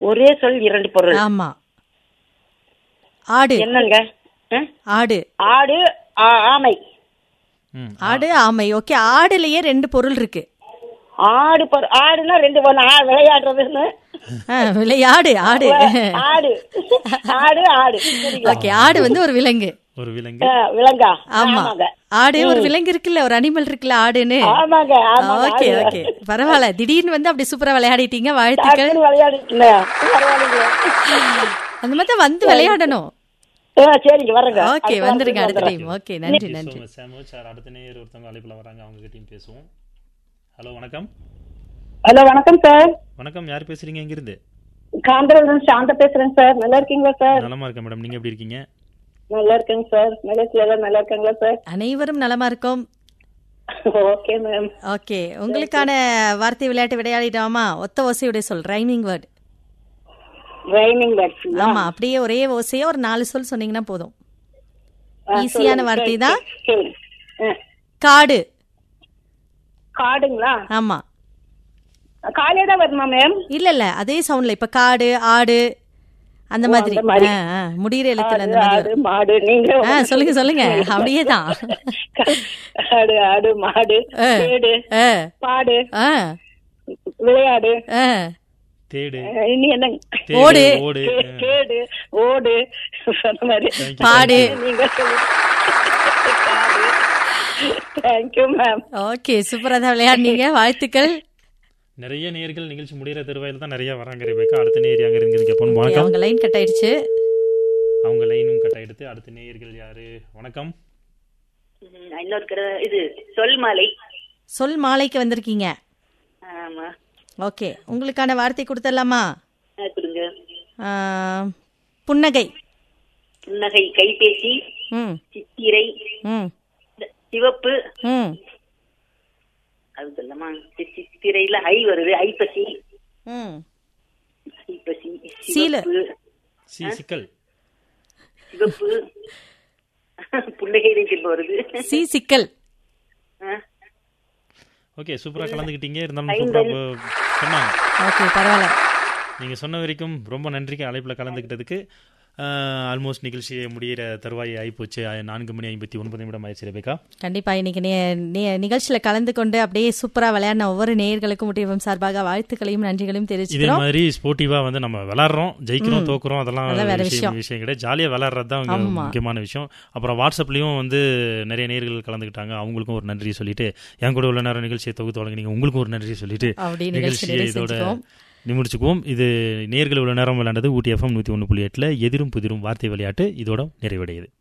ஒரே சொல் இரண்டு பொருள் ஆமா ஆடு என்னங்க ஆ? ஆடு ஆடு ஆ- ஆமை ம் ஆடு ஆமை ஓகே ஆடுலயே ரெண்டு பொருள் இருக்கு ஆடு பொரு- ஆடுனா ரெண்டு பொருள் ஆ விளையாடுறதுன்னு ஆ, விளையாடு ஆடு ஆடு ஆடு ஆடு சரிங்களா? ஓகே ஆடு வந்து ஒரு விலங்கு ஒரு விலங்கு ஆ, விலங்கா ஆமா ஆமாங்க ஆடு ஒரு விலங்கு இருக்குல்ல ஒரு அனிமல் இருக்குல்ல ஆடுன்னு ஆமாங்க ஆமாங்க ஓகே ஆடு. ஓகே பரவாயில்ல திடீர்னு வந்து அப்படி சூப்பரா விளையாடிட்டீங்க வாழ்த்துக்கள் டக்குனு விளையாடிட்டுல பரவாயில்லைங்க அந்த மாதிரி தான் வந்து விளையாடணும் ஆ, சரிங்க வரேங்க ஓகே அடுத்த வந்துருங்க வாரத்துக்கு அடுத்த வந்துடுறேன். டைம் ஓகே நன்றி நன்றி சார் சார் அடுத்த நேர் ஒருத்தவங்க அழைப்புல வராங்க அவங்க கிட்டயும் பேசுவோம் ஹலோ வணக்கம் ஹலோ வணக்கம் சார் வணக்கம் யார் பேசுறீங்க எங்கிருந்து காந்திரன் சாந்த பேசுறேன் சார் நல்லா இருக்கீங்களா சார் நலமா இருக்கேன் மேடம் நீங்க எப்படி இருக்கீங்க நல்லா இருக்கேங்க சார் நிலையத்துல எல்லாம் நல்லா இருக்காங்களா சார் அனைவரும் நலமா இருக்கும் ஓகே மேம் ஓகே உங்களுக்கான வார்த்தை விளையாட்டு விளையாடிட்டோமா ஒத்த ஓசையுடைய சொல் ரைமிங் வேர்ட் ரைனிங் பேட்ஸ் ஆமா அப்படியே ஒரே ஓசையா ஒரு நாலு சொல் சொன்னீங்கன்னா போதும் ஈஸியான வார்த்தை தான் காடு காடுங்களா ஆமா காலையே தான் வருமா மேம் இல்ல இல்ல அதே சவுண்ட்ல இப்ப காடு ஆடு அந்த மாதிரி அந்த மாதிரி. ஆ, ஆ, முடியிற எழுத்துல அந்த மாதிரி ஆடு வரும். மாடு நீங்க ஆ சொல்லுங்க சொல்லுங்க அப்படியே தான் ஆடு ஆடு மாடு ஆ. கேடு ஆ, பாடு ஆ, விளையாடு ஆ. தேடு அஹ் இனி என்ன தேடு, ஓடு. ஓடு கே- கேடு ஓடு சொன்ன மாதிரி Thank you, பாடு நீங்க தேங்க்யூ மேம் ஓகே சூப்பரா தான் விளையாடுனீங்க வாழ்த்துக்கள் நிறைய நேர்கள் நிகழ்ச்சி முடிகிற தருவாயில் தான் நிறைய வராங்க ரெபேக்கா அடுத்த நேர் அங்க இருந்து கேட்போம் Okay, வணக்கம் அவங்க லைன் கட் ஆயிடுச்சு அவங்க லைனும் கட் ஆயிடுத்து அடுத்த நேயர்கள் யாரு வணக்கம் இன்னொரு கரு- இது சொல் மாலை சொல் மாலைக்கு வந்திருக்கீங்க ஆமா ஓகே உங்களுக்கான வார்த்தை கொடுத்துடலாமா ஆ, கொடுங்க ஆ, புன்னகை புன்னகை கைபேசி ம் சித்திரை ம் சிவப்பு ம் அது சொல்லமா சி- சித்திரையில ஐ வருது ஐப்பசி ம் ஐப்பசி சீல. சிவப்பு சி சிக்கல் சிவப்பு புன்னகை திரும்ப வருது சி சிக்கல் ஆ, ஓகே சூப்பரா கலந்துக்கிட்டீங்க இருந்தாலும் சூப்பரா ப- சொன்னாங்க ஓகே பரவாயில்ல நீங்க சொன்ன வரைக்கும் ரொம்ப நன்றிக்கு அழைப்புல கலந்துக்கிட்டதுக்கு ஆல்மோஸ்ட் நிகழ்ச்சியை முடியிற தருவாய் ஆயிப்போச்சு அஹ், நான்கு மணி ஐம்பத்தி ஒன்பது நிமிடம் ஆயிடுச்சு ரெபேக்கா கண்டிப்பா இன்னைக்கு நே- நே- நிகழ்ச்சியில கலந்து கொண்டு அப்படியே சூப்பரா விளையாடின ஒவ்வொரு நேயர்களுக்கும் முடிவும் சார்பாக வாழ்த்துக்களையும் நன்றிகளையும் இதே தெரிவிச்சுக்கிறோம் மாதிரி ஸ்போர்ட்டிவா வந்து நம்ம விளாடுறோம் ஜெயிக்கிறோம் தோக்குறோம் அதெல்லாம் அதெல்லாம் வேற விஷயம் விஷயம். விஷயம் கிடையாது ஜாலியா விளாடுறது தான் இங்க ஆமா. முக்கியமான விஷயம் அப்புறம் வாட்ஸ்அப்லயும் வந்து நிறைய நேர்கள் கலந்துக்கிட்டாங்க அவங்களுக்கும் ஒரு நன்றி சொல்லிட்டு என் கூட உள்ள நேரம் நிகழ்ச்சியை தொகுத்து வழங்கினீங்க உங்களுக்கும் ஒரு நன்றி சொல்லிட்டு அப்படி நிகழ்ச்சி நிகழ்ச்சியை நிறைவு இதோட செஞ்சுக்குவோம். நிமிடிச்சுக்குவோம் இது நேர்கள் உள்ள நேரம் விளையாண்டது ஊட்டி எஃப்எம் நூத்தி ஒன்று புள்ளி எட்டுல எதிரும் புதிரும் வார்த்தை விளையாட்டு இதோட நிறைவடையுது